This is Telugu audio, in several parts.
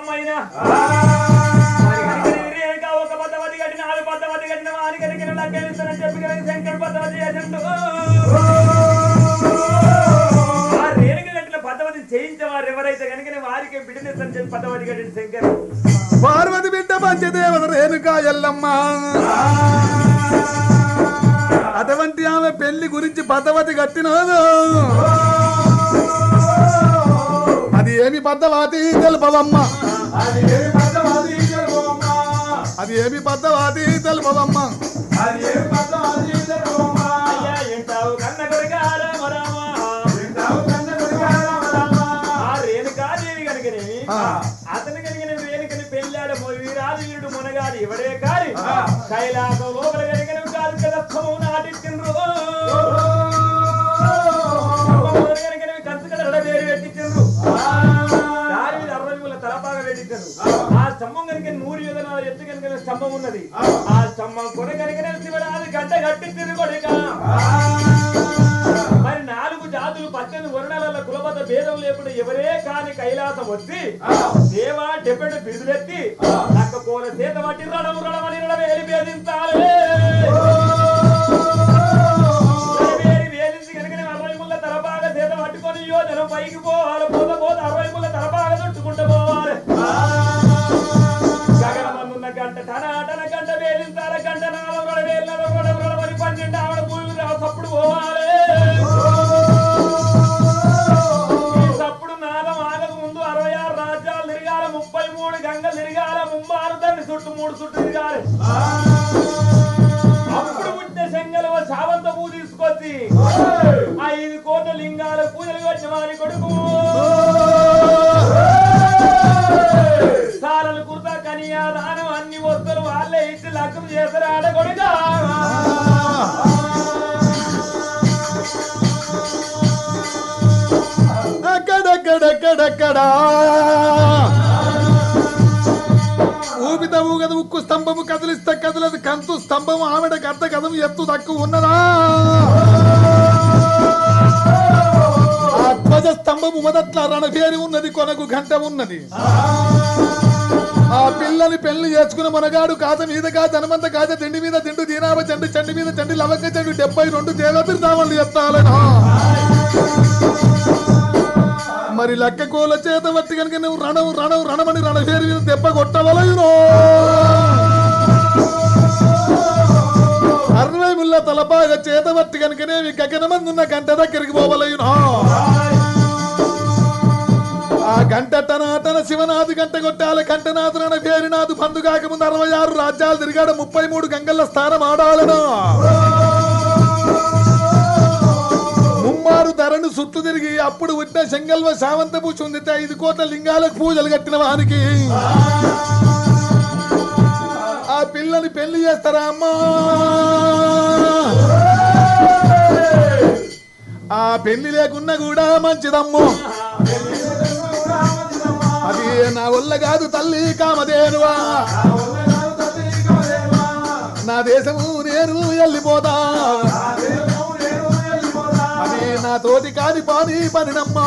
అమ్మైనా మరి కనుక రేణుక ఒక పద్ధతి కట్టిన ఆరు పద్ధతి కట్టిన వారి కనుక లగ్గేస్తానని చెప్పి కనుక శంకర్ పద్ధతి చేసిండు ఆ రేణుక కట్టిన పద్ధతి చేయించేవారు ఎవరైతే కనుక వారికి బిడ్డనిస్తానని చెప్పి పద్ధతి కట్టిన శంకర్ పార్వతి బిడ్డ పంచదేవత రేణుక ఎల్లమ్మ అటువంటి ఆమె పెళ్లి గురించి పద్ధతి కట్టినదు అది ఏమి పద్ధతి తెలుపవమ్మ అది ఏమి పద్ధతి తెలుపమ్మా అది ఏమి పద్ధతి తెలుపవమ్మ అది ఏమి పద్ధతి తెలుపమ్మా అయ్యా ఏంటావు కన్న కొడుక రామ రామ వింటావు కన్న కొడుకా రామ రామ ఆ రేణుకాదేవి కనుకనేమి ఆ. అతని కనుక రేణుకని పెళ్ళాడు వీరాది వీరుడు మునగాడు ఎవడే కాని ఆ. కైలాసం లోపల కనుక కాదు కదత్తము నాటిండ్రు కంచు కడ వేరు పెట్టిండ్రు దారి మీద అరవై మూల తలపాగా పెట్టించారు ఆ స్తంభం కనుక నూరు యోజన ఎత్తు కనుక స్తంభం ఉన్నది ఆ స్తంభం కొన కనుక శివరాజు గంట కట్టించింది కొడుక మరి నాలుగు జాతులు పద్దెనిమిది వర్ణాల కులబద్ద భేదం లేకుండా ఎవరే కాని కైలాసం వచ్చి దేవా డెబ్బెడు బిరుదులెత్తి నక్క కోల చేత పట్టి రణము రణమని రణవేలి భేదించాలి రణవేలి భేదించి కనుక అరవై ముళ్ళ తలపాగా చేత పట్టుకొని యోజనం పైకి పోవాలి పోత పోత అరవై ముళ్ళ తలపాగా చుట్టుకుంటూ పోవాలి గగనమందున్న గంట టన టన గంట వేలించాల గంట నాలుగు రెండు వేల నలభై రెండు రెండు పన్నెండు ఆవిడ భూమి సప్పుడు పోవాలి ఈ సప్పుడు నాదం ఆగక ముందు అరవై ఆరు రాజ్యాలు తిరగాలి ముప్పై మూడు గంగలు తిరగాలి ముమ్మారు దాన్ని చుట్టూ మూడు చుట్టూ తిరగాలి అప్పుడు పుట్టిన శంగల శావంత పూ తీసుకొచ్చి ఐదు కోట్ల లింగాల పూజలు కట్టిన వారి కొడుకు సాలలు కుర్త కనియా దానం అన్ని వస్తువులు వాళ్ళే ఇచ్చి లగ్నం చేస్తారు ఆడగొడుగా అక్కడక్కడక్కడక్కడా ఊపిత ఊగదు ఉక్కు స్తంభము కదిలిస్తే కదలదు కంతు స్తంభము ఆవిడ గద్ద కదం ఎత్తు తక్కువ ఉన్నదా ఆ ధ్వజ స్తంభము మొదట్ల రణభేరి ఉన్నది కొనకు గంట ఉన్నది ఆ పిల్లని పెళ్లి చేసుకున్న మనగాడు కాత మీద కాత హనుమంత కాత తిండి మీద తిండు దీనాభ చండి చండి మీద చండి లవంగ చండి డెబ్బై రెండు దేవతిర్దామలు ఎత్తాలనా మరి లెక్క కోల చేత బట్టి కనుక నువ్వు రణం రణం రణమని రణభేరి మీద దెబ్బ కొట్టవలయును అరవై ముళ్ళ తలపాగ చేత బట్టి కనుకనే మీ గగనమంది ఉన్న గంట దగ్గరికి పోవలయును ఆ గంట టనాటన శివనాథు గంట కొట్టాలి గంటనాథు రణ పేరినాథు బంధు కాకముందు అరవై ఆరు రాజ్యాలు తిరిగాడు ముప్పై మూడు గంగల్ల స్థానం ఆడాలను ముమ్మారు ధరను సుట్టు తిరిగి అప్పుడు పుట్టిన శంగల్వ శావంత పూజ ఉంది ఐదు కోట్ల లింగాలకు పూజలు కట్టిన వానికి ఆ పిల్లని పెళ్లి చేస్తారా అమ్మా ఆ పెళ్లి లేకున్నా కూడా మంచిదమ్ము అది నా వల్ల కాదు తల్లి కామధేనువా నా దేశము నేను వెళ్ళిపోతా అది నా తోటి కాని పాని పనినమ్మా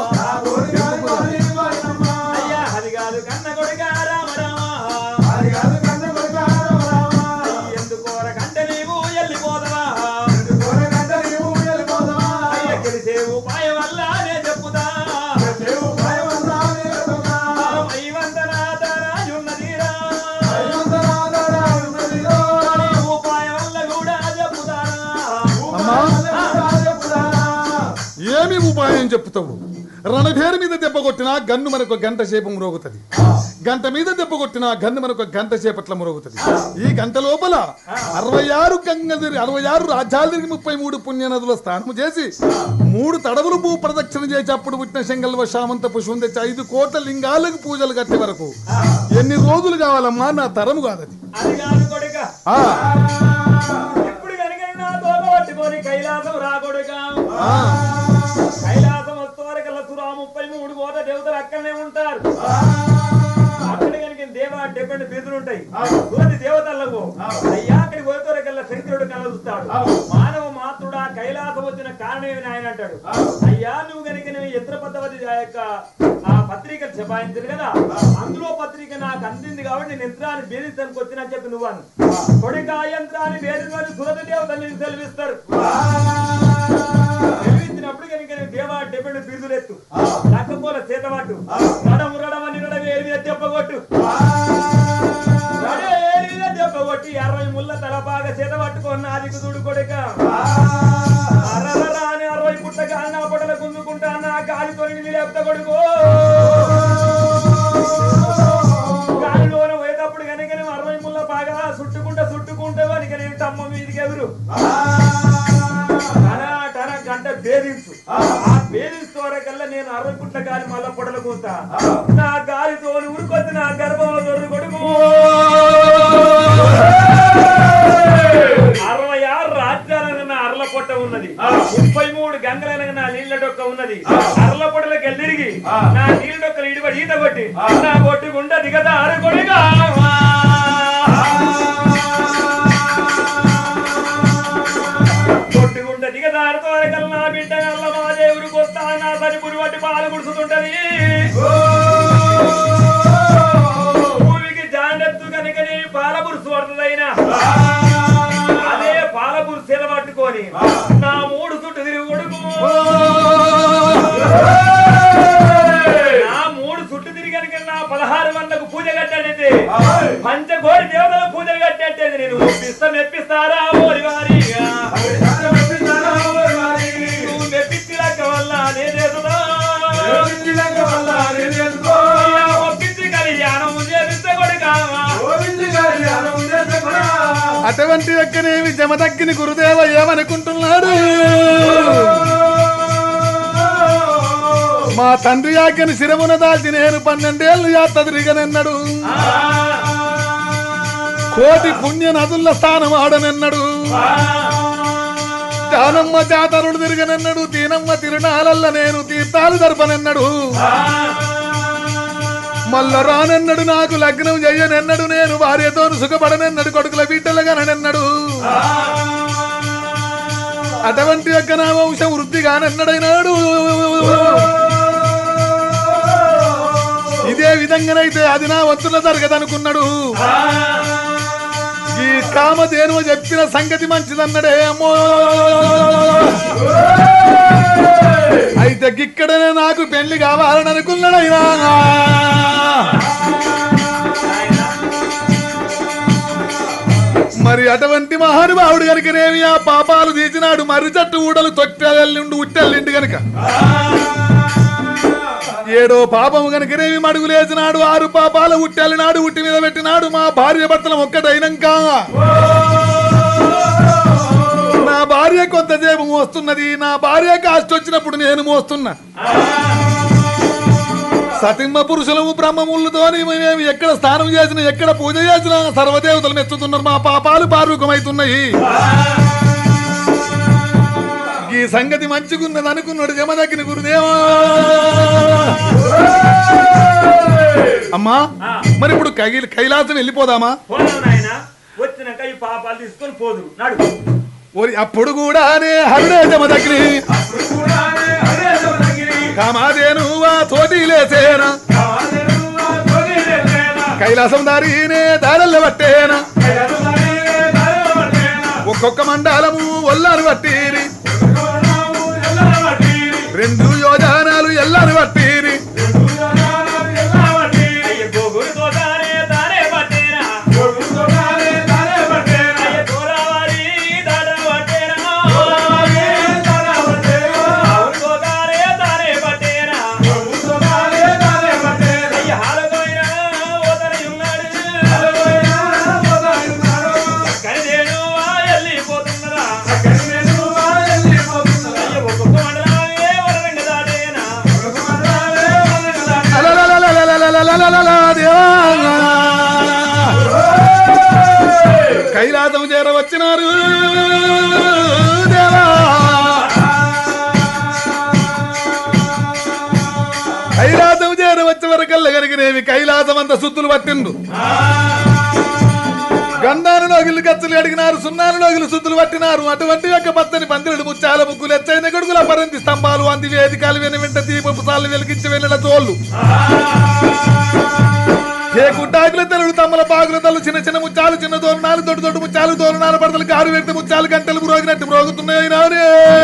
అయ్యా అది కాదు కన్న కొడుక రామ రామ ఎందుకోర కంట నీవు వెళ్ళిపోదవా అయ్య గెలిసే ఉపాయం వల్ల నే చెప్పుతా మైవంతనాథరాజున్నదిరా ఉపాయం వల్ల కూడా చెప్పుతారా అమ్మా ఏమి ఉపాయం చెప్తావు రణభేరు మీద దెబ్బ కొట్టినా గన్ను మనకు గంట సేపు మ్రోగుతుంది గంట మీద దెబ్బ కొట్టినా గన్ను మనకు గంట సేపట్ల మ్రోగుతుంది ఈ గంట లోపల అరవై ఆరు గంగ అరవై ఆరు రాజ్యాలు తిరిగి ముప్పై మూడు పుణ్య నదుల స్నానం చేసి మూడు తడవులు భూ ప్రదక్షిణ చేసి అప్పుడు పుట్టిన శంగల్వ శామంత పుష్పం తెచ్చి ఐదు కోట్ల లింగాలకు పూజలు కట్టే వరకు ఎన్ని రోజులు కావాలమ్మా నా తరము కాదది అది కాదు కొడుక ఆ, ఎప్పుడు కనుక నా తోక పట్టుకొని కైలాసం రాకొడుక ఆ, కైలాసం వస్తువారికల్లా సురా ముప్పై మూడు కోట దేవతలు అక్కడనే ఉంటారు అక్కడ కనుక దేవ డెబ్బెండు బిరుదులు ఉంటాయి కోటి దేవతలకు అయ్యా అక్కడికి పోయేతోరకల్లా శంకరుడు కలుస్తాడు మానవ మాతృడా కైలాసం వచ్చిన కారణం ఏమి ఆయన అంటాడు అయ్యా నువ్వు కనుక నువ్వు ఎత్ర పద్ధతి ఆ యొక్క ఆ పత్రిక చెపాయించదు కదా అందులో పత్రిక నాకు అందింది కాబట్టి నేను యంత్రాన్ని భేదిస్తానికి వచ్చిన చెప్పి నువ్వు అను కొడుక ఆ యంత్రాన్ని భేదించని సురత దేవతలు నీకు సెలవిస్తారు సెలవిచ్చినప్పుడు కనుక నువ్వు దేవా డెబ్బెడు బిరుదులెత్తు లక్కపోల చేతవాటు రడము రడమని రడమ ఏరి మీద చెప్పగొట్టు రడ ఏరి మీద చెప్పగొట్టి అరవై ముళ్ళ తల బాగా చేత పట్టుకొని నాదికు చూడు కొడుక అరవరా అని అరవై పుట్టగా నా పొడల గుంజుకుంటా నా గాలి తొలిని లేపుత కొడుకు గాలిలోన పోయేటప్పుడు కనుక నువ్వు అరవై ముళ్ళ బాగా చుట్టుకుంటా చుట్టుకుంటా కనుక నేను తమ్మ మీదికి ఎదురు టన టన గంట భేదించు ఆ భేదించు వరకల్లా నేను అరవై పుట్ల గాలి మళ్ళా పొడల కూతా నా గాలితో ఉరుకొచ్చి నా గర్భంలో దొరు కొడుకు అరవై ఆరు రాజ్యాలన అరల పొట్ట ఉన్నది ముప్పై మూడు గంగలనగా నా నీళ్ళ డొక్క ఉన్నది అరల పొట్టలకు ఎల్లిరిగి నా నీళ్ళ డొక్కలు ఇడిపడి ఈత కొట్టి నా కొట్టుకుంట దిగదా అరగొడిగా కొట్టుకుంట దిగదారుతో నా బిడ్డ గల్ల మా దేవుడికి వస్తా నా తని పురివట్టి పాలు గుడుచుతుంటది భూమికి జాండెత్తు కనుకని పాల పురుసు పడుతుందైనా అదే పాలపూర్ సెల పట్టుకొని నా మూడు చుట్టూ తిరిగి కొడుకు నా మూడు చుట్టూ తిరిగి కనుక నా పదహారు వందలకు పూజ కట్టేది పంచకోటి దేవతల పూజలు కట్టేది నేను ఒప్పిస్తా మెప్పిస్తారా ఓరి వారిగా నువ్వు మెప్పించినాక వల్ల నేనేదునా ఒప్పించి కళ్యాణం చేపిస్తే కొడుకావా అటువంటి యొక్కనేమి జమ తగ్గిన గురుదేవ ఏమనుకుంటున్నాడు మా తండ్రి ఆజ్ఞని శిరమున దాల్చి నేను పన్నెండేళ్లు యాత్ర తిరిగనన్నాడు కోటి పుణ్య నదుల స్థానం ఆడనన్నాడు జానమ్మ జాతరుడు తిరగనన్నాడు తీనమ్మ తిరునాళ్ళ నేను తీర్థాలు జరపనన్నాడు మల్ల రానన్నాడు నాకు లగ్నం చెయ్యనన్నాడు నేను భార్యతో సుఖపడనన్నాడు కొడుకుల బిడ్డలుగానన్నాడు అటువంటి యొక్క నా వంశం వృద్ధి కానన్నాడైనాడు ఇదే విధంగానైతే అది నా వంతుల జరగదనుకున్నాడు ఈ కామధేనువ చెప్పిన సంగతి మంచిదన్నడే అమ్మో అయితే గిక్కడనే నాకు పెళ్లి కావాలని అనుకున్నాడైనా మరి అటువంటి మహానుభావుడు కనుకనేమి ఆ పాపాలు తీసినాడు మర్రి చెట్టు ఊడలు తొట్టెల్లిండు ఉట్టెల్లిండు గనుక ఏడో పాపము కనుకనేమి మడుగులేసినాడు ఆరు పాపాలు ఉట్టెల్లినాడు ఉట్టి మీద పెట్టినాడు మా భార్య భర్తలం ఒక్కటైనాక నా భార్య కొంతసేపు మోస్తున్నది నా భార్య కాస్ట్ వచ్చినప్పుడు నేను మోస్తున్నా సతిమ్మ పురుషులము బ్రహ్మములతోని మేము ఎక్కడ స్నానం చేసినా ఎక్కడ పూజ చేసినా సర్వదేవతలు మెచ్చుతున్నారు మా పాపాలు పార్వకమవుతున్నాయి ఈ సంగతి మంచిగున్నది అనుకున్నాడు జమదగ్ని గురుదేవా అమ్మా మరి ఇప్పుడు కైల కైలాసం వెళ్ళిపోదామా పోదాం నాయన వచ్చినాక ఈ పాపాలు తీసుకొని పోదు నడు ఓరి అప్పుడు కూడానే హరుడే జమదగ్ని కామాదేను ఆ తోటి లేసేనా కైలాసం దారినే దారల్ల పట్టేనా ఒక్కొక్క మండలము ఒల్లారు పట్టిరి రెండు యోజనాలు ఎల్లారు పట్టిరి అయ్య గోగురుతో తానే తానే పట్టేనా అయ్య గోరావారి దాడ పట్టేనా అవునుతో తానే తానే పట్టేనా అయ్య హాలగోయినా ఓతని ఉన్నాడు కనిదేను వెళ్ళిపోతున్నదా అయ్య ఒక్కొక్క మండలమే వరరంగ దాటేనా అలలలలలలలలలలలల దేవా. కైలాసం చేరవచ్చినారు దేవా కైలాసం చేరవచ్చే వరకల్లా కనుకనేమి కైలాసం అంత సుత్తులు పట్టిండు గంధాను నగిలి గచ్చలు అడిగినారు సున్నాలు లోగులు శుద్ధులు పట్టినారు అటువంటి యొక్క పచ్చని పందిరుడు ముచ్చాల ముగ్గులు ఎచ్చైన గడుగుల పరంతి స్తంభాలు అంది వేదికలు వెన వెంట దీపపు సార్లు వెలిగించి వెళ్ళిన తోళ్ళు ఏ గుడ్డాకుల తెలుడు తమ్మల పాకుల తల్లు చిన్న చిన్న ముచ్చాలు చిన్న తోరణాలు దొడ్డు దొడ్డు ముచ్చాలు తోరణాలు పడతలు కారు పెడితే ముచ్చాలు గంటలు మ్రోగినట్టు మ్రోగుతున్నాయి నానే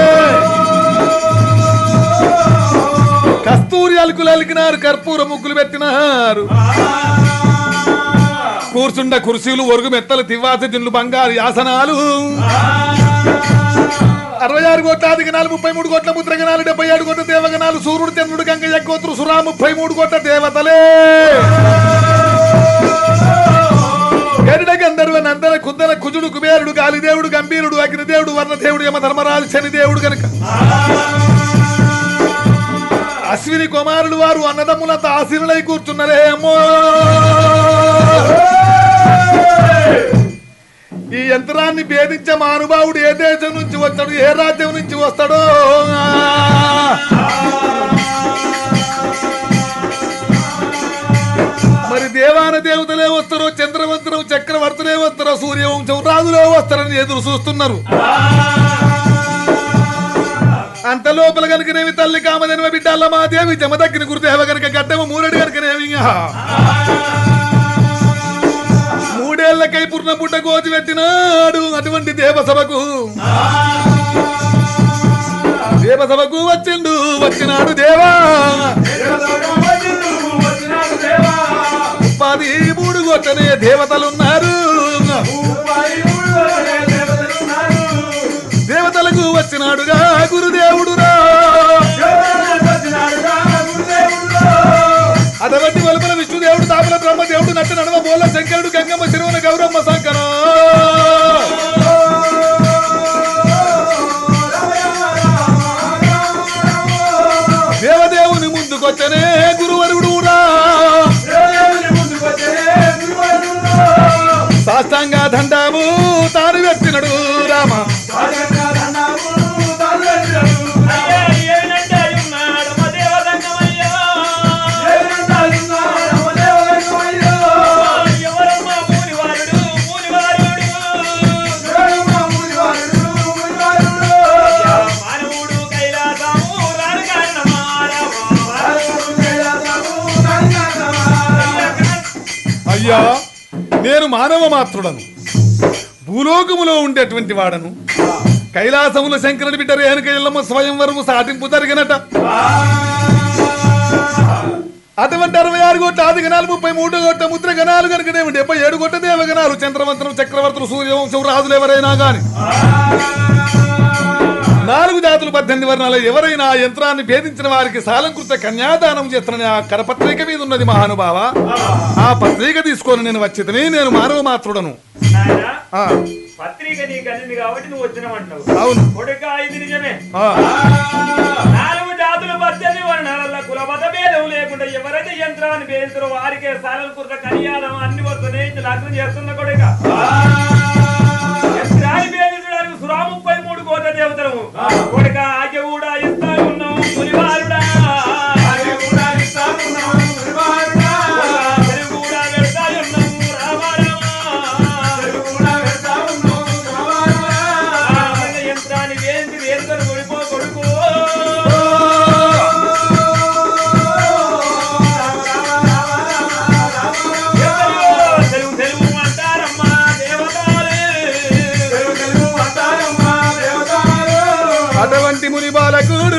కస్తూరి అలుకులు అలికినారు కర్పూర ముగ్గులు పెట్టినారు కూర్చుండ కుర్చీలు ఒరుగు మెత్తలు తివ్వాస దిండ్లు బంగారు యాసనాలు అరవై ఆరు కోట్ల అధిగనాలు ముప్పై మూడు కోట్ల ముద్రగణాలు డెబ్బై ఏడు కోట్ల దేవగణాలు సూర్యుడు చంద్రుడు గంగ యగ్గోత్రు సురా ముప్పై మూడు కోట్ల దేవతలే గరుడ గంధర్వ నందన కుందన కుజుడు కుబేరుడు గాలిదేవుడు గంభీరుడు అగ్నిదేవుడు వర్ణదేవుడు యమ ధర్మరాజు శనిదేవుడు గనక అశ్విని కుమారులు వారు అన్నదమ్ములంతా ఆశీనులై కూర్చున్నారేమో ఈ యంత్రాన్ని భేదించే మానుభావుడు ఏ దేశం నుంచి వస్తాడు ఏ రాజ్యం నుంచి వస్తాడో మరి దేవాన దేవతలే వస్తారో చంద్రవంతరం చక్రవర్తులే వస్తారో సూర్యవంశం రాజులే వస్తారని ఎదురు చూస్తున్నారు అంత లోపల కనుకనేమి తల్లి కామదనివ బిడ్డల్ల మా దేవి జమదగ్గిన గురుదేవ కనుక గడ్డమ మూరడు కనుకనేమి మూడేళ్లకై పూర్ణ పుట్ట గోచి పెట్టినాడు అటువంటి దేవసభకు దేవసభకు వచ్చిండు వచ్చినాడు దేవా పది మూడు గొట్టనే దేవతలున్నారు దేవతలకు వచ్చినాడుగా గురుదేవుడురా అటువంటి వలుపుల విష్ణుదేవుడు తాపుల బ్రహ్మదేవుడు నట్ట నడవ బోల శంకరుడు గంగమ్మ శిరువున గౌరమ్మ శంకరం దేవదేవుని ముందుకొచ్చనే గురువరుడురా సాష్టాంగ దండము తాను వ్యక్తినడు రామ అయ్యా, ఏనంటే ఉన్నాడు మా దేవదంగమయ్యా. ఎవరమ్మా మూలివారుడు, మూలివారుడు. అయ్యా, మానవుడు కైలాసము రాను కారణమా రామా. అయ్యా నేను మానవ మాత్రుడను భూలోకములో ఉండేటువంటి వాడను కైలాసముల శంకరుడి బిడ్డ రేణుక ఇల్లమ్మ స్వయంవరము సాటింపు జరిగినట అటువంటి అరవై ఆరు కోట్ల ఆది గణాలు ముప్పై మూడు కోట్ల ముద్ర గణాలు కనుకనేమి డెబ్బై ఏడు కోట్ల దేవగణాలు చంద్రవంతరం చక్రవర్తులు సూర్యవంశం రాజులు ఎవరైనా గాని నాలుగు జాతులు పద్దెనిమిది వర్ణాలు ఎవరైనా ఆ యంత్రాన్ని భేదించిన వారికి సాలంకృత కన్యాదానం చేస్తున్న ఆ కరపత్రిక మీద ఉన్నది మహానుభావ ఆ పత్రిక తీసుకొని నేను వచ్చితని నేను మానవ మాత్రుడను నాయనా, ఆ, పత్రిక నీకు అందింది కాబట్టి నువ్వు వచ్చినవంటావు అవును కొడుక ఇది నిజమే ఆ, నాలుగు జాతులు పద్దెనిమిది వర్ణాల కుల మత భేదం లేకుండా ఎవరైతే యంత్రాన్ని భేదిస్తారో వారికే సాలలు కుర్ర కళ్యాణం అన్ని వస్తున్నాయి ఇది లగ్నం చేస్తున్న కొడుక యంత్రాన్ని భేదించడానికి సురా ముప్పై మూడు కోట్ల దేవతలము కొడుక ఆజ్ఞ కూడా ఇస్తా ఉన్నాం పులివారుడా కొడుకా, పెరుగు కూడా పెడతా ఉన్నాము రామారామా. ఆ యంత్రాన్ని వేసి వేరుకొని కొడుకో కొడుకు తెలుగు తెలుగు అంటారమ్మా దేవతాలే అటువంటి ముని బాలకుడు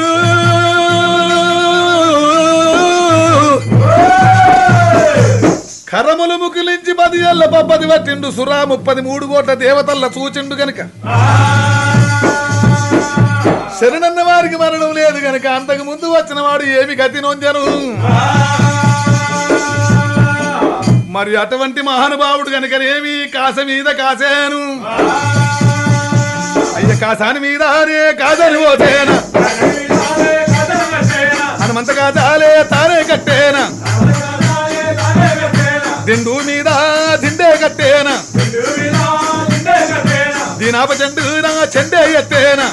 కరములు ముకిలించి పది ఏళ్ళ పప్పది పట్టిండు సురా ముప్పది మూడు కోట్ల దేవతల్ల చూచిండు గనుక శరణన్న వారికి మరణం లేదు గనుక అంతకు ముందు వచ్చిన వాడు ఏమి గతి నొందను మరి అటువంటి మహానుభావుడు కనుకనేమి కాస మీద కాసాను అయ్య కాసాని మీద రే కాదని పోతేనా హనుమంత కాదాలే తానే కట్టేనా దిండు మీద దిండే కట్టేనా దీనాప చెండు నా చెండే ఎత్తేనా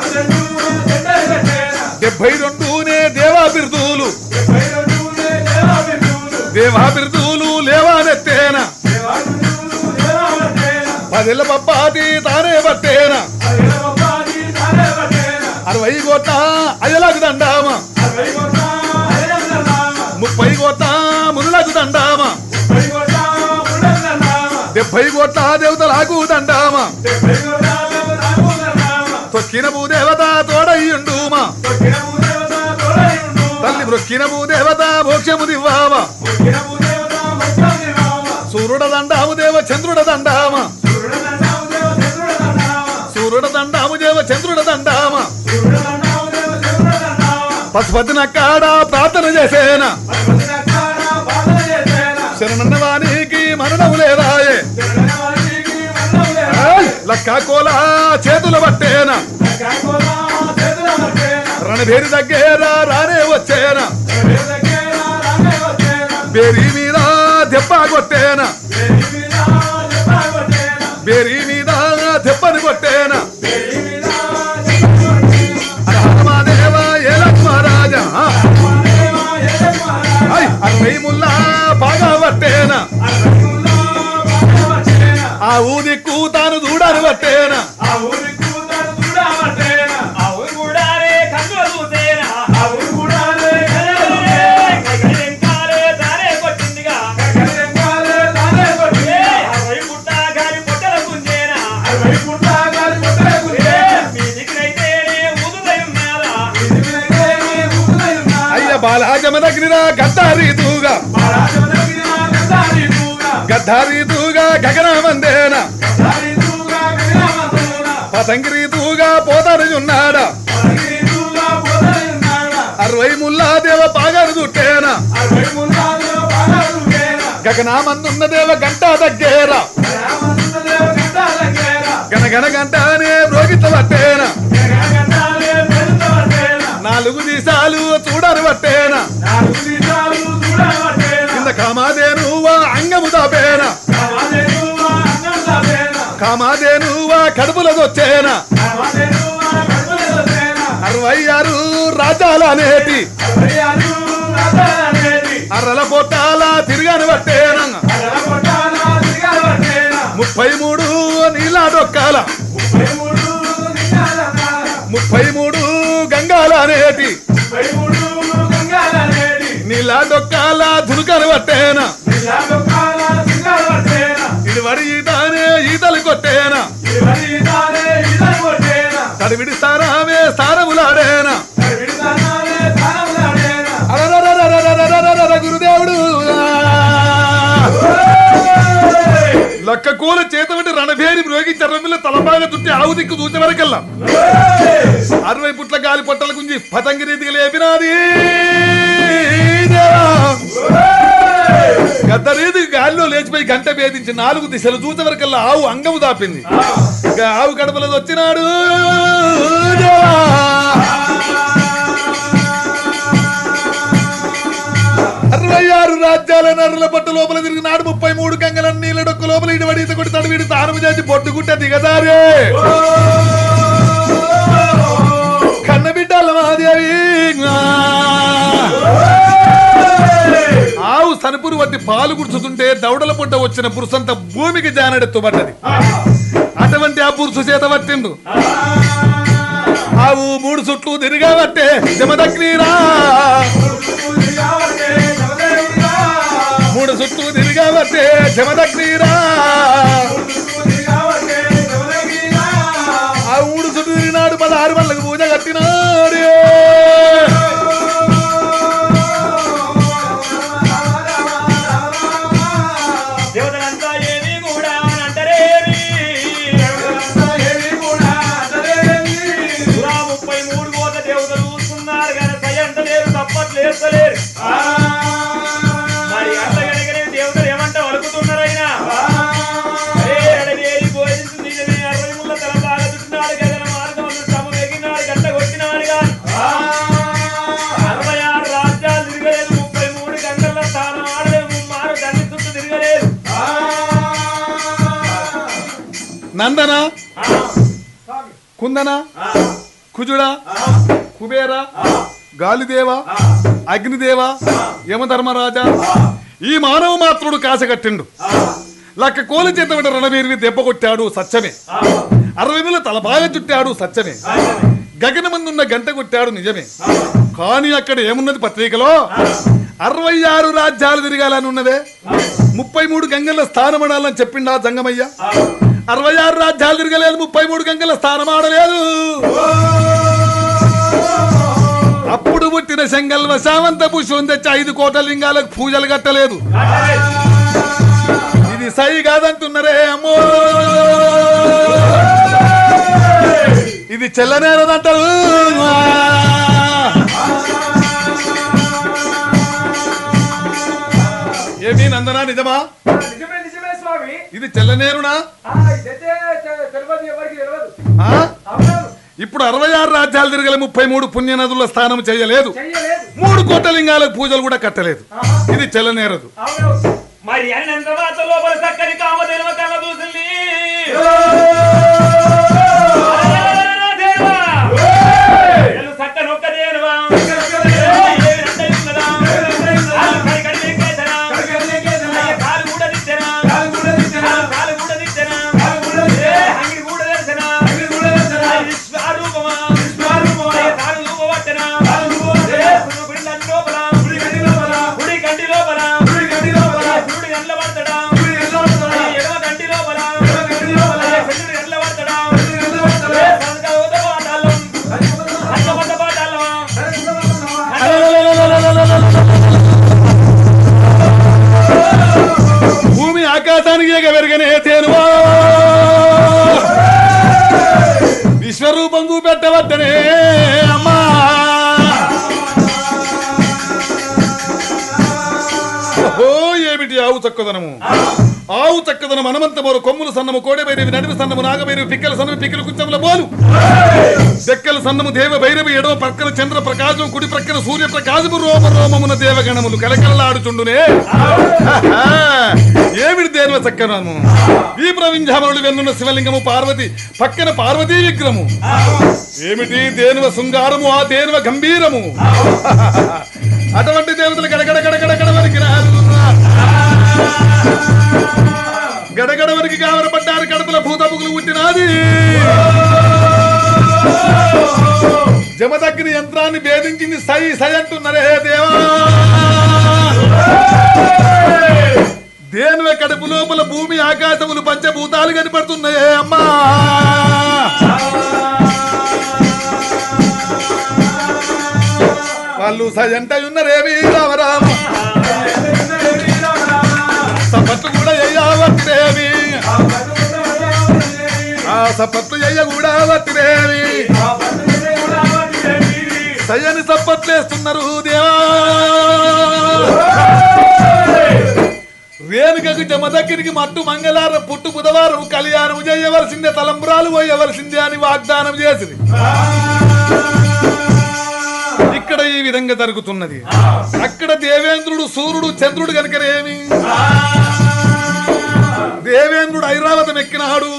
డెబ్బై రెండునే దేవా బిరుదులు దేవా బిరుదులు లేవానెత్తేనా అదెల్ల పప్పాది తానే పట్టేన అరవై కోట్ల అయ్యలకు దండామ ముప్పై కోట్ల మునులకు దండామ డెబ్బై కోట్ల దేవతలకు దండామ తొక్కిన భూదేవత తోడయ్యుండుమా తల్లి మృక్కిన భూదేవత మోక్షము దివ్వామ సూర్యుడ దండాము దేవ చంద్రుడ దండామ సూర్యుడ దండాము దేవ చంద్రుడ దండామ పశుపతిన కాడ ప్రార్థన చేసేన శరణన్న వానికి మరణము లేదాయే ఏయ్! లక్క కోల చేతుల పట్టేన రణభేరి దగ్గర రానే వచ్చేన బేరీ మీద దెబ్బ కొట్టేన బేరీ మీద దెబ్బని కొట్టేన రామాదేవ ఏలక్ మహారాజా ఐ, అరవై ముల్లా బాగా పట్టేన ఆ ఊదిక్కు తాను దూడాను పట్టేన అవును కూడా రే కన్నుల చూసేనా వెంకాలే దారే కొట్టిందిగా అరవై పుట్ట గారి పొట్టల గుంజేనా మీ దిక్కునైతేనే ఊదులై ఉన్నారా అయ్య బాలాజమనగ్నిరా గద్దారి దూగా గద్దారి దూగా గగనమందేన పతంగిరి దూగా పోతారు ఉన్నాడా అరవై ముల్లా దేవ బాగాను చుట్టేన గగనామందున్న దేవ గంట దగ్గేర గనగన గంటనే రోగిత పట్టేన నాలుగు దిశాలు చూడని పట్టేన కింద కామాదేనువా అంగము దాపేన కామాదేనువా కడుపులదొచ్చేన అరవై ఆరు రాజాల నేటి అర్రల పొట్టాల తిరగని పట్టేన ముప్పై మూడు నీలా డొక్కాల ముప్పై మూడు గంగాల నేటి నీలా డొక్కాల దునుకని పట్టేన ఇడివడి ఈతానే ఈతలు కొట్టేన తడివిడి స్థానమే స్థానములాడేనా అరరరరరరరరరర గురుదేవుడు లక్క కూల చేతబట్టి రణభేరి మ్రోగి చర్రమిల్ల తలబాగా తుట్టి ఆవు దిక్కు చూసే వరకల్లా అరవై పుట్ల గాలి పొట్టల గుంజి పతంగి రీతిగా లేపినాది దేవా. గద్ద రీతికి గాలిలో లేచిపోయి గంట భేదించి నాలుగు దిశలు చూసే వరకల్లా ఆవు అంగము దాపింది ఇక ఆవు కడపలో వచ్చినాడు దేవా. అరవై ఆరు రాజ్యాల నరుల పట్టు లోపల తిరిగినాడు ముప్పై మూడు కంగల నీళ్ళ డొక్క లోపల ఇటు ఈత కొట్టి తడివిడి తాను చేసి పొట్టుకుంట దిగదారే కన్న బిడ్డల మాదేవి ఆవు సనుపురు వట్టి పాలు గుర్చుతుంటే దౌడల పుట్ట వచ్చిన పురుషంత భూమికి జానడెత్తుబడ్డది అటువంటి ఆ పురుషు చేత పట్టిండు ఆవు మూడు చుట్లు తిరిగాబట్టే జమదగ్నిరా మూడు చుట్టూ తిరిగాబట్టే జమదగ్నిరా ఆ మూడు చుట్టూ తిరిగినాడు పదహారు వాళ్ళకి పూజ కట్టినాడు దేవతలంతా ఏమి కూడా అని అంటారేమి సురా ముప్పై మూడు కోట్ల దేవతలు చూస్తున్నారు కానీ సై అంటలేరు తప్పట్లేస్తలేరు మరి అట్లగనగనే దేవతలు ఏమంట వలుకుతున్నారు ఆయన అరే అడవేరి భోజించు నిజమే అరవై ముళ్ళ తల బాగా చుట్టినాడు గగన మార్గం సమ వెగినాడు గంట కొట్టినాడు కానీ అరవై ఆరు రాజ్యాలు తిరగలేదు ముప్పై మూడు గంటల స్థానం ఆడలేదు ముమ్మారు దాన్ని చుట్టూ తిరగలేదు నందన కుందన కుజుడ కుబేర గాలిదేవ అగ్నిదేవ యమధర్మరాజా ఈ మానవ మాత్రుడు కాసగట్టిండు లక్క కోల చేత వెంట రణవీరిని దెబ్బ కొట్టాడు సత్యమే అరవై వేల తల బాగా చుట్టాడు సత్యమే గగనమందున్న గంట కొట్టాడు నిజమే కానీ అక్కడ ఏమున్నది పత్రికలో అరవై ఆరు రాజ్యాలు తిరగాలని ఉన్నదే ముప్పై మూడు గంగల స్థానమడాలని చెప్పిండా జంగమయ్య అరవై ఆరు రాజ్యాలు తిరగలేదు ముప్పై మూడు గంగల స్థానం ఆడలేదు అప్పుడు పుట్టిన శంగల్వ శావంత పుష్పం తెచ్చి ఐదు కోట్ల లింగాలకు పూజలు కట్టలేదు ఇది సై కాదంటున్నారే అమ్మో ఇది చెల్లనేరదంటారు ఏమీ నందనా నిజమా నిజమే నిజమే స్వామి ఇది చెల్లనేరునా ఆ, ఇదైతే తె- తెలియదు ఎవరికి తెలియదు ఆ? అవును ఇప్పుడు అరవై ఆరు రాజ్యాలు తిరగల ముప్పై మూడు పుణ్య నదుల స్థానం చేయలేదు చెయ్యలేదు మూడు కోట్ల లింగాలకు పూజలు కూడా కట్టలేదు ఇది చెల్లనేరదు అవును మరి అన్నంత వాత లోపల చక్కని కామదేవ కళ్ళ దూసింది చక్కని ఒక్క దేవా కాలు కూడా తిట్టరా కాలు కూడా తిట్టరా అంగిడి కూడా తెరచనా విశ్వరూపమా తాను రూపవట్టనా పిల్లల లోపల గుడి కంటి లోపల శివుడు ఎండ్ల పడతాడా ఎడమ కంటి లోపల శివుడు ఎండ్ల పడతాడా సంగ ఉదపాటాలం సంగపడ్డ పాటాలమా భూమి ఆకాశానికి ఎగ పెరగనే తేనువా విశ్వరూపం చూపెట్టవద్దనే అమ్మా ఓ ఏమిటి ఆవు చక్కదనము ఆవు చక్కదనం హనుమంత మోరు కొమ్ములు సన్నము కోడెబైరవి నడిమి సన్నము నాగబైరవి పిక్కల సన్నము పిక్కల కుచ్చముల బోలు దెక్కల సన్నము దేవ భైరవి ఎడవ ప్రక్కన చంద్ర ప్రకాశం కుడి ప్రక్కన సూర్య ప్రకాశము రోమ రోమమున దేవగణములు కలకలలాడుచుండునే ఆహా! ఏమిటి దేవ చక్కనము ఈ ప్రవింజామరుడు వెన్నున్న శివలింగము పార్వతి పక్కన పార్వతీ విగ్రహము ఏమిటి దేనువ శృంగారము ఆ దేనువ గంభీరము అటువంటి దేవతలు గడగడ గడగడ గడ వరకు గడగడ వరకు కావరపడ్డారు కడుపుల భూతముగులు పుట్టినాది జమదగ్ని యంత్రాన్ని భేదించింది సై సై అంటున్నారే దేవా దేనువ కడుపు లోపల భూమి ఆకాశములు పంచభూతాలు కనపడుతున్నాయే అమ్మా వాళ్ళు సజంట ఉన్నారేమి రామరామ సపట్లు కూడా అయ్యావట్టిరేమి ఆ సపట్లు అయ్య కూడా వట్టిరేమి సయ్యని సప్పట్లేస్తున్నారు దేవా రేణుకకు జమ దగ్గరికి మట్టు మంగళవారం పుట్టు బుధవారం కళ్యాణం చేయవలసిందే తలంబరాలు పోయవలసిందే అని వాగ్దానం చేసింది ఇక్కడ ఈ విధంగా జరుగుతున్నది అక్కడ దేవేంద్రుడు సూర్యుడు చంద్రుడు కనుకనేమి దేవేంద్రుడు ఐరావతం ఎక్కినాడు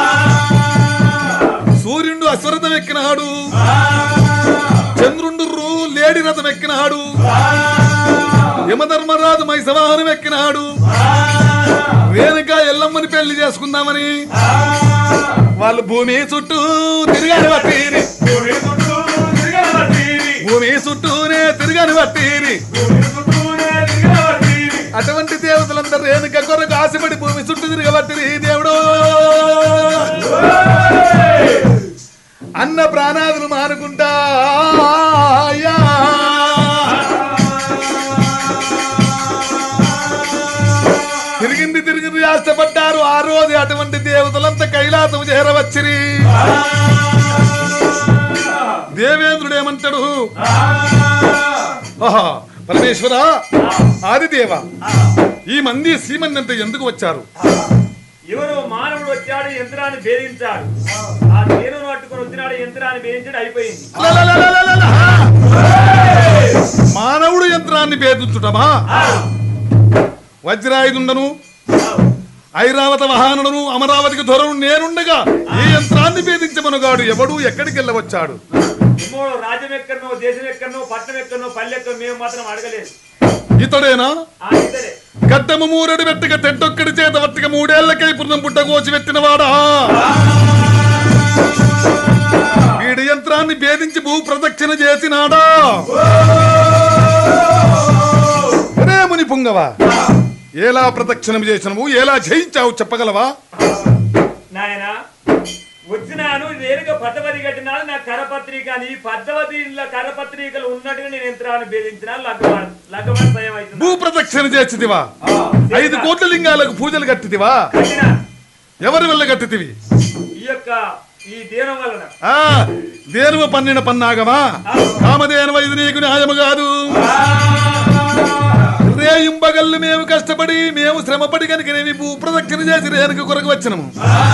సూర్యుడు అశ్వరథం ఎక్కినాడు చంద్రుండు రు- లేడి రథం ఎక్కినాడు యమధర్మరాజు మైసవాహనం ఎక్కినాడు రేణుక ఎల్లమ్మని పెళ్లి చేసుకుందామని వాళ్ళు భూమి చుట్టూ తిరిగాని బట్టిరి భూమి చుట్టూనే తిరిగాని బట్టిరి అటువంటి దేవతలందరూ రేణుక కొరకు ఆశపడి భూమి చుట్టూ తిరగబట్టిరి దేవుడు అన్న ప్రాణాదులు మానుకుంటా అయ్యా. తిరిగింది తిరిగింది ఆశపడ్డారు ఆ రోజు అటువంటి దేవతలంతా కైలాసం చేరవచ్చిరి దేవేంద్రుడు ఏమంటాడు ఆహా పరమేశ్వర ఆదిదేవ ఈ మంది సీమన్నంత ఎందుకు వచ్చారు ఎవరు మానవుడు వచ్చాడు యంత్రాన్ని భేదించాడు ఆ తేనును పట్టుకొని వచ్చినాడు యంత్రాన్ని భేదించాడు అయిపోయింది లలలలలలల. మానవుడు యంత్రాన్ని భేదించుటమా వజ్రాయుధుండను ఐరావత వాహనుడును అమరావతికి దొరను నేనుండగా ఈ యంత్రాన్ని భేదించమనుగాడు ఎవడు ఎక్కడికి వెళ్ళవచ్చాడు ఇమ్మోడు రాజ్యం ఎక్కడనో దేశం ఎక్కడనో పట్టణం ఎక్కడనో పల్లె ఎక్కడో మేము మాత్రం అడగలేదు ఇతడేనా ఆ ఇతడే గడ్డము మూరెడు వెట్టుక తెడ్డొక్కడి చేత వట్టిక మూడేళ్లకై పుణ్యం పుట్ట కోచి పెట్టినవాడా వీడి యంత్రాన్ని భేదించి భూ ప్రదక్షిణ చేసినాడా రేముని పుంగవా ఎలా ప్రదక్షిణం చేసినవు ఎలా జయించావు చెప్పగలవా నాయన వచ్చినాను నేరుగా పద్దవతి కట్టినాను నా కరపత్రిక అని ఈ పద్దవతిలో కరపత్రికలు ఉన్నట్టుగా నేను యంత్రాన్ని భేదించినాను లగ్గమాన్ లగ్గమాన్ భయం అవుతుంది భూ ప్రదక్షిణ చేసితివా ఐదు కోట్ల లింగాలకు పూజలు కట్టితివా కట్టినా ఎవరి వల్ల కట్టితివి ఈ యొక్క ఈ దేనం వలన ఆ దేనువ పన్నిన పన్నాగమా కామదేనువ ఇది నీకు న్యాయము కాదు రేయింబగళ్ళు మేము కష్టపడి మేము శ్రమపడి కనుక నేను భూ ప్రదక్షిణ చేసి రేణుక కొరకు వచ్చినము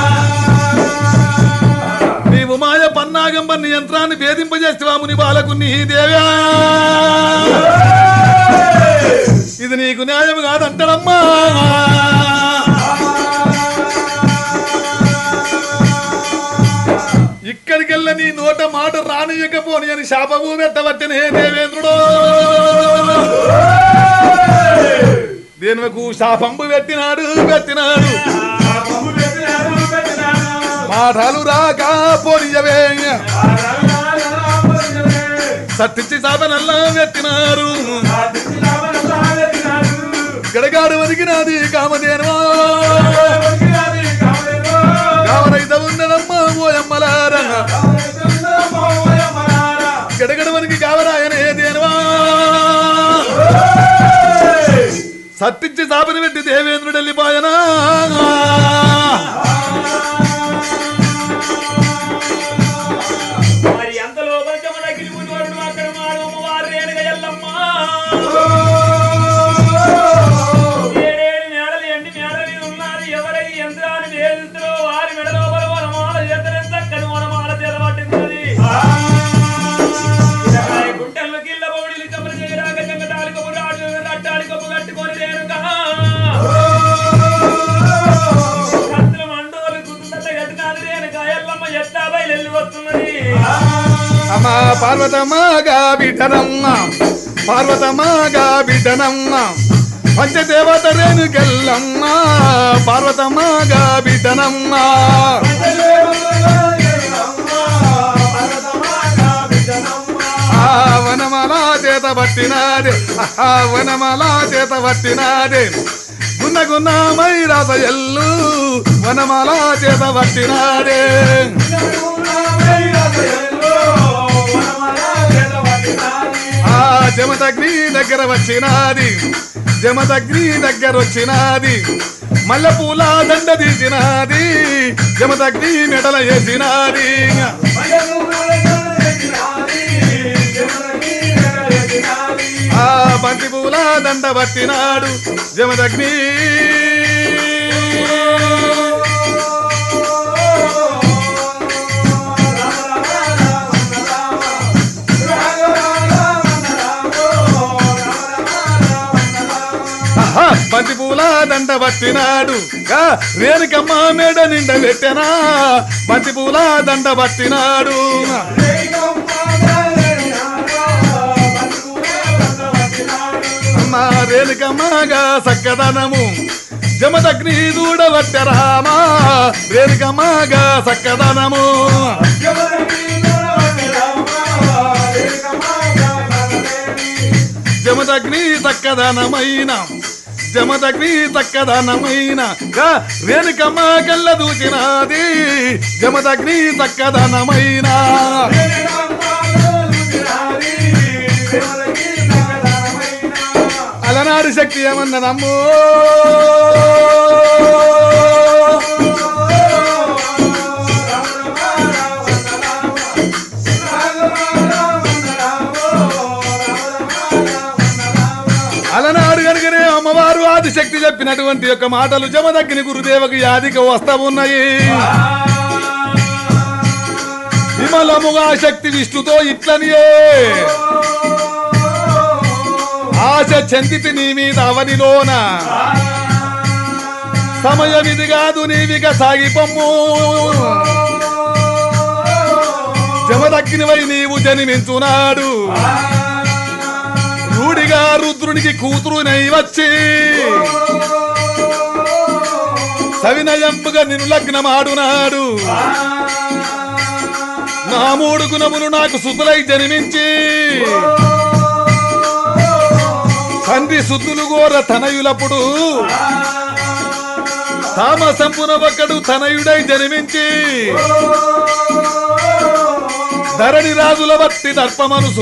నీవు మాయ పన్నాగం పన్ని యంత్రాన్ని భేదింపజేస్తావా ముని బాలకు నీ దేవ్యా ఇది నీకు న్యాయం కాదంటాడమ్మా ఇక్కడికెళ్ళ నీ నోట మాట రానియకపోని అని శాపము పెట్టవచ్చనే దేవేంద్రుడు దేనువకు శాపంబు పెట్టినాడు పెట్టినాడు పంపు పెట్టినారు పెట్టినారు మాటలు రాక పోనియవే ఆ రవినారాయణ పొందలే. సత్తిచ్చి శాపనల్లా పెట్టినారు ఆ దిక్కులావనలా పెట్టినారు. గడగాడు వదిగినాది కామధేనువా ఒరిగినాది కావలేదో. కావరైత ఉన్నదమ్మా ఓయమ్మలారంగా కావలేదో మోయమలారా. గడగడ వనికి కావరాయనే దేనువా సత్తిచ్చి శాపని పెట్టి దేవేంద్రుడు వెళ్ళిపోయనా మరి ఎంత లోపలికి మన గిరిపుని అక్కడ మాడు అమ్మవారు రేణుగా ఎల్లమ్మ ఏడేడు మేడలు ఎండి మేడల మీద ఉన్నారు ఎవరై యంత్రాన్ని వేలుతో వారి మెడ లోపల వనమాల చేతనే చక్కని వనమాల తెలబట్టింది గుంటల్లో కిల్ల పౌడిలు కబురు చేయరాక జంగటాలి కబురు ఆడు అట్టాలి కబు కట్టుకొని రేణుగా కత్తుల మండోలు గుర్తుందట కట్టినాడు రేణుగా ఎల్లమ్మ ఎత్తా బయలు వస్తున్నది అమ్మా పార్వతమ్మగా బిడ్డనమ్మ పార్వతమ్మగా బిడ్డనమ్మ పంచదేవత రేణుకెళ్ళమ్మ పార్వతమ్మగా బిడ్డనమ్మ ఆ వనమాల చేత పట్టినాడే ఆ వనమాల చేత పట్టినాడే గున్న గున్న మైరాస ఎల్లు వనమాల చేత పట్టినాడే ఆ జమదగ్ని దగ్గర వచ్చినాది జమదగ్ని దగ్గర వచ్చినాది మల్లెపూల దండ తీసినాది జమదగ్ని మెడల వేసినాది ఆ బంతి పూల దండ పట్టినాడు జమదగ్ని ఆహా, బంతి పూల దండ పట్టినాడు గా, రేణుకమ్మ మేడ నిండ పెట్టెనా బంతి పూల దండ పట్టినాడు అమ్మ రేణుకమ్మగా సక్కదనము జమదగ్ని దూడవట్టరామా రేణుకమ్మగా సక్కదనము జమదగ్ని సక్కదనమైన జమదగ్ని సక్కదనమైన గా రేణుకమ్మ కళ్ళ దూచినాది జమదగ్ని సక్కదనమైన అలనాడు శక్తి ఏమన్నదమ్మో అలనాడు కనుకనే అమ్మవారు ఆదిశక్తి చెప్పినటువంటి యొక్క మాటలు జమదగ్ని గురుదేవకి యాదికి వస్తా ఉన్నాయి విమలముగా శక్తి విష్ణుతో ఇట్లనియే ఆశ చెందితి నీ మీద అవనిలోన సమయం ఇది కాదు నీవిక సాగిపమ్ము జమదగ్నివై నీవు జన్మించున్నాడు రూఢిగా రుద్రునికి కూతురునై వచ్చి సవినయంపుగా నిన్ను లగ్నమాడునాడు నా మూడు గుణములు నాకు సుతులై జన్మించి తండ్రి సుతులు గోర తనయులప్పుడు తామసంపున ఒకడు తనయుడై జన్మించి ధరణి రాజుల బట్టి దర్ప మనసు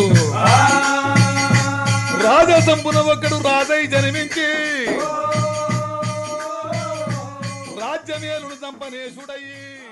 రాజసంపున ఒకడు రాజై జన్మించి రాజ్యమేలుడు సంపనేశుడయ్యి